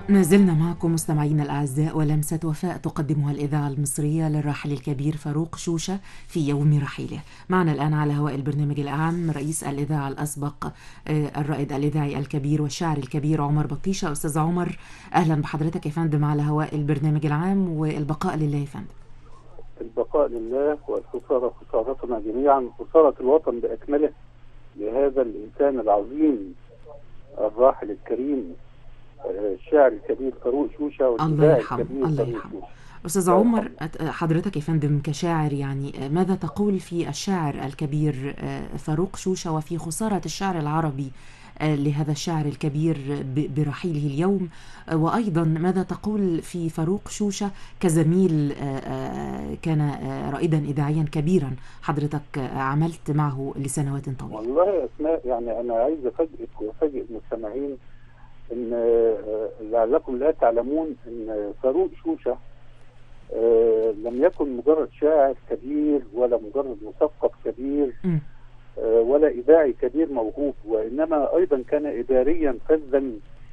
ما زلنا معكم مستمعينا الأعزاء ولمسة وفاء تقدمها الإذاعة المصرية للراحل الكبير فاروق شوشة في يوم رحيله معنا الآن على هواء البرنامج العام رئيس الإذاعة الأسبق الرائد الإذاعي الكبير والشاعر الكبير عمر بطيشة أستاذ عمر أهلا بحضرتك يا فندم على هواء البرنامج العام والبقاء لله يا فندم البقاء لله والخسارة خسارتنا جميعا خسارة الوطن بأكمله لهذا الإنسان العظيم الراحل الكريم الشاعر الكبير فاروق شوشة الله يرحمه الله يرحمه أستاذ عمر حضرتك يا فندم كشاعر يعني ماذا تقول في الشاعر الكبير فاروق شوشة وفي خسارة الشعر العربي لهذا الشاعر الكبير برحيله اليوم وأيضا ماذا تقول في فاروق شوشة كزميل كان رائدا إذاعيا كبيرا حضرتك عملت معه لسنوات طويلة والله يا أسماء يعني أنا عايز أفاجئك وأفاجئ المستمعين ان لعلكم لا تعلمون ان فاروق شوشه لم يكن مجرد شاعر كبير ولا مجرد مثقف كبير ولا اذاعي كبير موهوب وانما ايضا كان اداريا فذا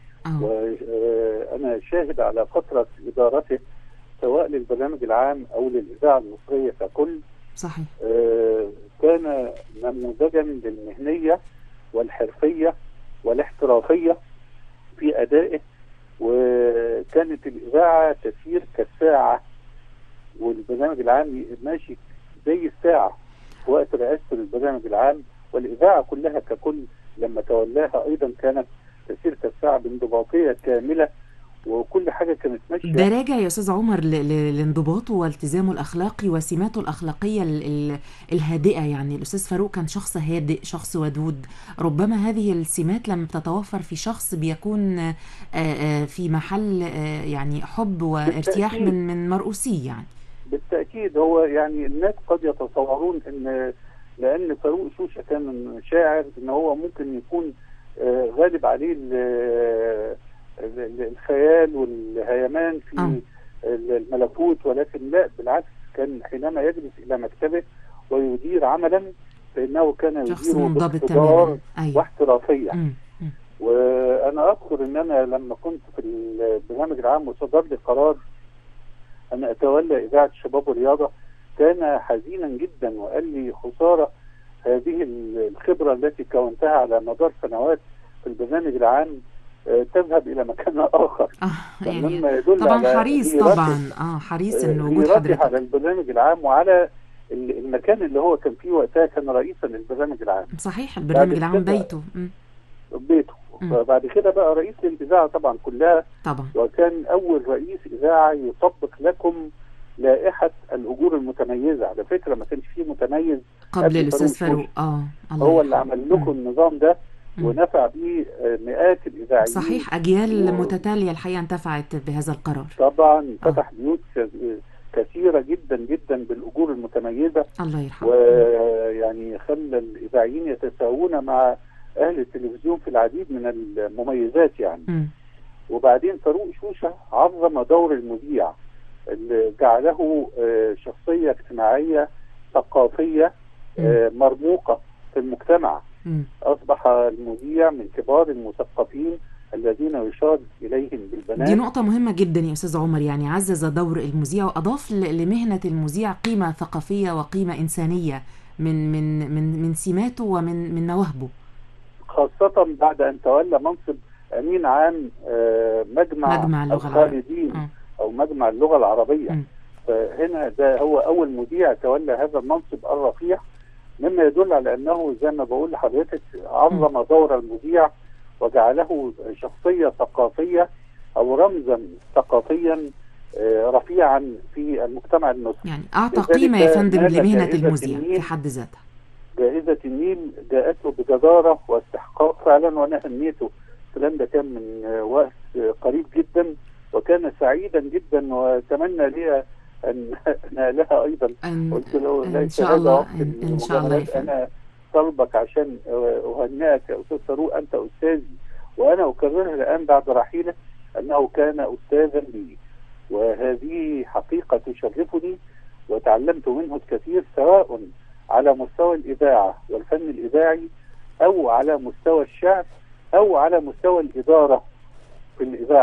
وانا شاهد على فتره ادارته سواء للبرنامج العام او للاذاعه المصريه ككل صحيح كان نموذجا للمهنيه والحرفيه والاحترافيه في أدائه وكانت الإذاعة تسير كالساعة والبرنامج العام ماشي زي الساعة في وقت رئاسة البرنامج العام والإذاعة كلها ككل لما تولاها أيضا كانت تسير كالساعة بانضباطية كاملة وكل حاجه كانت ماشيه ده راجع يا استاذ عمر لانضباطه والتزامه الاخلاقي وسماته الاخلاقيه الهادئه يعني الاستاذ فاروق كان شخص هادئ شخص ودود ربما هذه السمات لما تتوفر في شخص بيكون في محل يعني حب وارتياح من من مرؤوسيه يعني بالتاكيد هو يعني الناس قد يتصورون ان لان فاروق شوشه كان شاعر ان هو ممكن يكون غالب عليه الخيال والهيمان في آه. الملكوت ولكن لا بالعكس كان حينما يجلس الى مكتبه ويدير عملا فانه كان شخص يديره منضبط باقتدار تماما ايوه واحترافيه مم. مم. وانا اذكر ان انا لما كنت في البرنامج العام وصدر لي قرار ان اتولى اذاعه الشباب والرياضه كان حزينا جدا وقال لي خساره هذه الخبره التي كونتها على مدار سنوات في البرنامج العام آه، تذهب الى مكان اخر اه يعني مما يدل طبعا على حريص غيرته- طبعا اه حريص ان وجود غيرته حضرتك على البرنامج العام وعلى ال- المكان اللي هو كان فيه وقتها كان رئيسا للبرنامج العام صحيح البرنامج العام كده- بيته مم. بيته مم. فبعد كده بقى رئيس للاذاعه طبعا كلها طبعا وكان اول رئيس اذاعه يطبق لكم لائحه الاجور المتميزه على فكره ما كانش فيه متميز قبل قبل الاستاذ فاروق فاروق اه الله هو اللي يرحمه. عمل لكم مم. النظام ده مم. ونفع بيه آه، مئات الاذاعيين صحيح اجيال و- متتاليه الحقيقه انتفعت بهذا القرار طبعا فتح بيوت ك- كثيره جدا جدا بالاجور المتميزه الله يرحمه ويعني خلى الاذاعيين يتساوون مع اهل التلفزيون في العديد من المميزات يعني مم. وبعدين فاروق شوشه عظم دور المذيع اللي جعله آه، شخصيه اجتماعيه ثقافيه آه، مرموقه في المجتمع مم. اصبح المذيع من كبار المثقفين الذين يشار اليهم دي بالبنات نقطة مهمة جدا يا أستاذ عمر يعني عزز دور المذيع وأضاف ل- لمهنة المذيع قيمة ثقافية وقيمة إنسانية من من من من سماته ومن من مواهبه خاصه بعد ان تولى منصب امين عام آه، مجمع, مجمع اللغة العربية. الخالدين آه. او مجمع اللغه العربيه مم. فهنا ده هو اول مذيع تولى هذا المنصب الرفيع مما يدل على انه زي ما بقول لحضرتك عظم دور المذيع وجعله شخصيه ثقافيه او رمزا ثقافيا آه، رفيعا في المجتمع المصري يعني أعطى لذلك قيمة يا فندم نال لمهنة جائزة المذيع في النيل. حد ذاتها جائزة النيل جاءته بجدارة واستحقاق فعلا وأنا هنيته الكلام ده كان من آه، وقت آه، قريب جدا وكان سعيدا جدا وأتمنى لي أن أنالها أيضا إن, قلت له إن ليس شاء هذا الله وقت إن, إن شاء الله يا المجاملات. فندم أنا طلبك عشان آه، أهنئك يا أستاذ فاروق أنت أستاذي وأنا أكررها الآن بعد رحيله أنه كان أستاذا لي وهذه حقيقة تشرفني وتعلمت منه الكثير سواء على مستوى الإذاعة والفن الإذاعي أو على مستوى الشعر أو على مستوى الإدارة في الإذاعة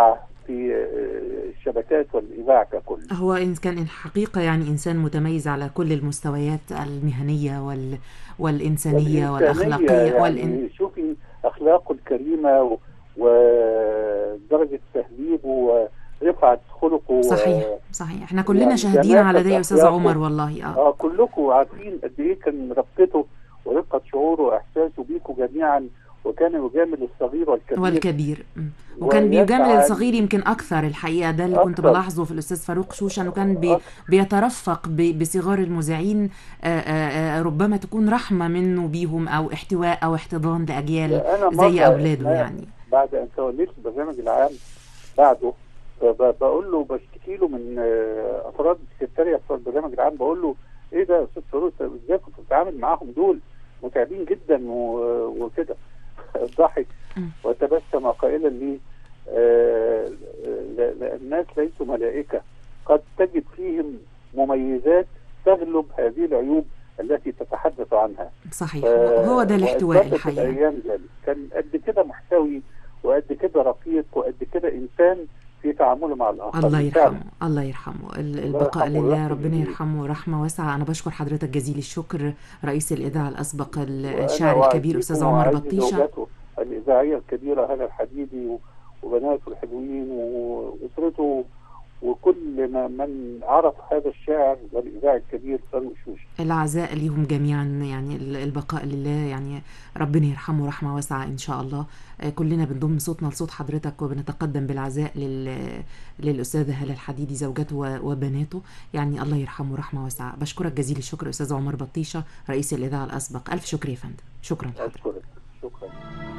في آه، الشبكات والاذاعه ككل هو إن كان حقيقة يعني إنسان متميز على كل المستويات المهنية وال... والإنسانية والأخلاقية يعني والإن... شوفي اخلاقه الكريمه و- ودرجه تهذيبه ورفعه خلقه صحيح صحيح احنا كلنا يعني شاهدين على ده يا أستاذ أخلاقه. عمر والله اه اه كلكم عارفين قد ايه كان رقته ورقه شعوره واحساسه بيكم جميعا وكان يجامل الصغير والكبير والكبير مم. وكان ويسعى بيجامل الصغير يمكن اكثر الحقيقه ده اللي كنت أكثر. بلاحظه في الاستاذ فاروق شوشه انه كان بي أكثر. بيترفق ب- بصغار المذيعين آه، آه، آه، ربما تكون رحمه منه بيهم او احتواء او احتضان لاجيال أنا زي مرة- اولاده أنا يعني بعد ان توليت البرنامج العام بعده ب- بقول له بشتكي له من آه، افراد السكرتاريه بتوع البرنامج العام بقول له ايه ده يا استاذ فاروق أنت ازاي كنت بتتعامل معاهم دول متعبين جدا و- وكده ضحك مم. وتبسم قائلا لي آه، لا- لا- الناس ليسوا ملائكه قد تجد فيهم مميزات تغلب هذه العيوب التي تتحدث عنها صحيح هو ده الاحتواء وأثبتت الحقيقه الايام ذلك كان قد كده محتوي وقد كده رقيق وقد كده انسان في تعامله مع الاخرين الله فعلا. يرحمه الله يرحمه ال- الله البقاء يرحمه لله ويرحم ربنا الجميع. يرحمه رحمه واسعه انا بشكر حضرتك جزيل الشكر رئيس الاذاعه الاسبق ال- وأنا الشاعر الكبير استاذ وأعزكم عمر وأعز بطيشه زوجته الاذاعيه الكبيره هلا الحديدي و- وبناته الحلوين واسرته وكل ما من عرف هذا الشاعر والاذاعي الكبير فاروق شوشي العزاء ليهم جميعا يعني ال- البقاء لله يعني ربنا يرحمه رحمة واسعة إن شاء الله آه، كلنا بنضم صوتنا لصوت حضرتك وبنتقدم بالعزاء لل... للأستاذة هلا الحديدي زوجته و- وبناته يعني الله يرحمه رحمة واسعة بشكرك جزيل الشكر أستاذ عمر بطيشة رئيس الإذاعة الأسبق ألف شكر يا فندم شكرا لحضرتك اشكرك شكرا